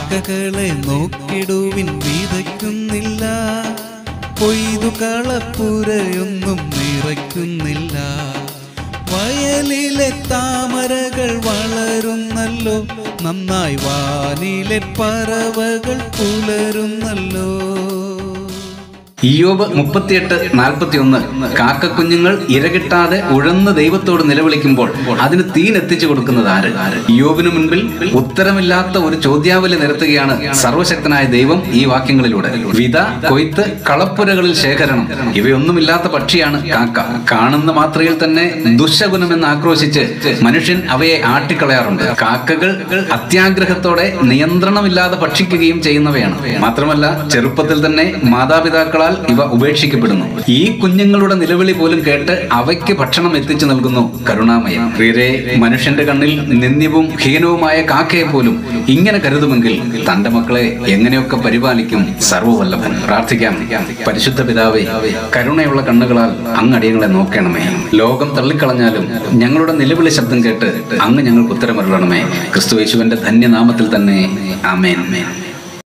കാക്കകളെ നോക്കിടുവിൻ വിതയ്ക്കുന്നില്ല കൊയ്തു കളപ്പുരയൊന്നും നിറയ്ക്കുന്നില്ല വയലിലെ താമരകൾ വളരുന്നല്ലോ നന്നായി വാനിലെ പറവകൾ പുലരുന്നല്ലോ ഇയോബ് മുപ്പത്തിയെട്ട് നാൽപ്പത്തി ഒന്ന് കാക്കക്കുഞ്ഞുങ്ങൾ ഇരകിട്ടാതെ ഉഴന്ന് ദൈവത്തോട് നിലവിളിക്കുമ്പോൾ അതിന് തീനെത്തിച്ചു കൊടുക്കുന്നത് ആര് ഇയോബിന് മുൻപിൽ ഉത്തരമില്ലാത്ത ഒരു ചോദ്യാവലി നിരത്തുകയാണ് സർവശക്തനായ ദൈവം ഈ വാക്യങ്ങളിലൂടെ വിത കൊയ്ത്ത് കളപ്പുരകളിൽ ശേഖരണം ഇവയൊന്നുമില്ലാത്ത പക്ഷിയാണ് കാക്ക കാണുന്ന മാത്രയിൽ തന്നെ ദുശകുനമെന്ന് ആക്രോശിച്ച് മനുഷ്യൻ അവയെ ആട്ടിക്കളയാറുണ്ട് കാക്കകൾ അത്യാഗ്രഹത്തോടെ നിയന്ത്രണമില്ലാതെ ഭക്ഷിക്കുകയും ചെയ്യുന്നവയാണ് മാത്രമല്ല ചെറുപ്പത്തിൽ തന്നെ മാതാപിതാക്കളാൽ ഇവ ഉപേക്ഷിക്കപ്പെടുന്നു ഈ കുഞ്ഞുങ്ങളുടെ നിലവിളി പോലും കേട്ട് അവയ്ക്ക് ഭക്ഷണം എത്തിച്ചു നൽകുന്നു കരുണാമയം പ്രിയരെ മനുഷ്യന്റെ കണ്ണിൽ നിന്ദ്യവും ഹീനവുമായ കാക്കയെ പോലും ഇങ്ങനെ കരുതുമെങ്കിൽ തന്റെ മക്കളെ എങ്ങനെയൊക്കെ പരിപാലിക്കും സർവവല്ലഭൻ പ്രാർത്ഥിക്കാം പരിശുദ്ധ പിതാവേ കരുണയുള്ള കണ്ണുകളാൽ അങ്ങടിയങ്ങളെ നോക്കണമേ ലോകം തള്ളിക്കളഞ്ഞാലും ഞങ്ങളുടെ നിലവിളി ശബ്ദം കേട്ട് അങ്ങ് ഞങ്ങൾക്ക് ഉത്തരമരുളണമേ ക്രിസ്തു യേശുവിന്റെ ധന്യനാമത്തിൽ തന്നെ ആമേൻ